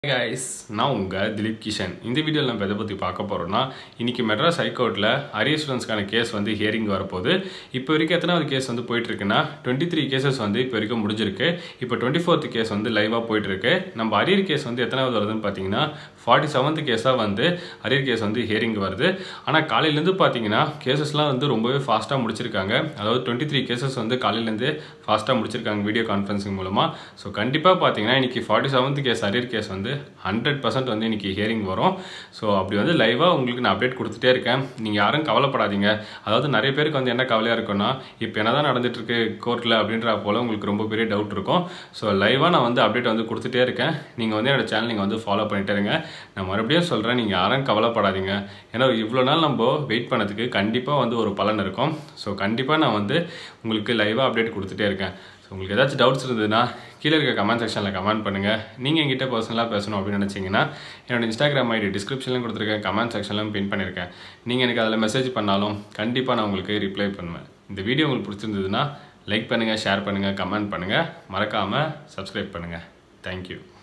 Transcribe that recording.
guys நான் உங்கள் திலீப் கிஷன் இந்த வீடியோவில் நம்ம எதை பற்றி பார்க்க போகிறோம்னா இன்றைக்கி மெட்ராஸ் ஹைகோர்ட்டில் அரியர் ஸ்டூடெண்ட்ஸ்க்கான கேஸ் வந்து ஹியரிங் வரப்போகுது இப்போ வரைக்கும் எத்தனாவது கேஸ் வந்து போயிட்டுருக்குன்னா டுவெண்ட்டி த்ரீ கேசஸ் வந்து இப்போ வரைக்கும் முடிஞ்சிருக்கு இப்போ டுவெண்ட்டி ஃபோர்த் கேஸ் வந்து லைவாக போயிட்டுருக்கு நம்ம அரியர் கேஸ் வந்து எத்தனாவது வருதுன்னு பார்த்தீங்கன்னா ஃபார்ட்டி செவன்த் கேஸாக வந்து அரியர் கேஸ் வந்து ஹியரிங் வருது ஆனால் காலையிலேருந்து பார்த்தீங்கன்னா கேசஸ்லாம் வந்து ரொம்பவே ஃபாஸ்ட்டாக முடிச்சிருக்காங்க அதாவது டுவெண்ட்டி த்ரீ கேசஸ் வந்து காலையிலேருந்து ஃபாஸ்ட்டாக முடிச்சிருக்காங்க வீடியோ கான்ஃபரன்சிங் மூலமாக ஸோ கண்டிப்பாக பார்த்தீங்கன்னா இன்றைக்கி forty seventh case arrear case வந்து ஹண்ட்ரட் பர்சன்ட் வந்து இன்றைக்கி ஹியரிங் வரும் ஸோ அப்படி வந்து லைவாக உங்களுக்கு நான் அப்டேட் கொடுத்துட்டே இருக்கேன் நீங்கள் யாரும் கவலைப்படாதீங்க அதாவது நிறைய பேருக்கு வந்து என்ன கவலையாக இருக்குன்னா இப்போ என்ன தான் நடந்துட்டுருக்கு கோர்ட்டில் அப்படின்ற போல் உங்களுக்கு ரொம்ப பெரிய டவுட் இருக்கும் ஸோ லைவாக நான் வந்து அப்டேட் வந்து கொடுத்துட்டே இருக்கேன் நீங்கள் வந்து என்னோட சேனல் நீங்கள் வந்து ஃபாலோ பண்ணிட்டே இருங்க நான் மறுபடியும் சொல்கிறேன் நீங்கள் யாரும் கவலைப்படாதீங்க ஏன்னா இவ்வளோ நாள் நம்ம வெயிட் பண்ணதுக்கு கண்டிப்பாக வந்து ஒரு பலன் இருக்கும் ஸோ கண்டிப்பாக நான் வந்து உங்களுக்கு லைவாக அப்டேட் கொடுத்துட்டே இருக்கேன் ஸோ உங்களுக்கு ஏதாச்சும் டவுட்ஸ் இருந்ததுன்னா கீழே இருக்க கமெண்ட் செக்ஷனில் கமெண்ட் பண்ணுங்கள் நீங்கள் என்கிட்ட பர்சனலாக பேசணும் அப்படின்னு நினச்சிங்கன்னா என்னோட இன்ஸ்டாகிராம் ஐடி டிஸ்கிரிப்ஷன்லையும் கொடுத்துருக்கேன் கமெண்ட் செக்ஷன்லையும் பின் பண்ணியிருக்கேன் நீங்கள் எனக்கு அதில் மெசேஜ் பண்ணாலும் கண்டிப்பாக நான் உங்களுக்கு ரிப்ளை பண்ணுவேன் இந்த வீடியோ உங்களுக்கு பிடிச்சிருந்ததுன்னா லைக் பண்ணுங்கள் ஷேர் பண்ணுங்கள் கமெண்ட் பண்ணுங்கள் மறக்காமல் சப்ஸ்கிரைப் பண்ணுங்கள் தேங்க்யூ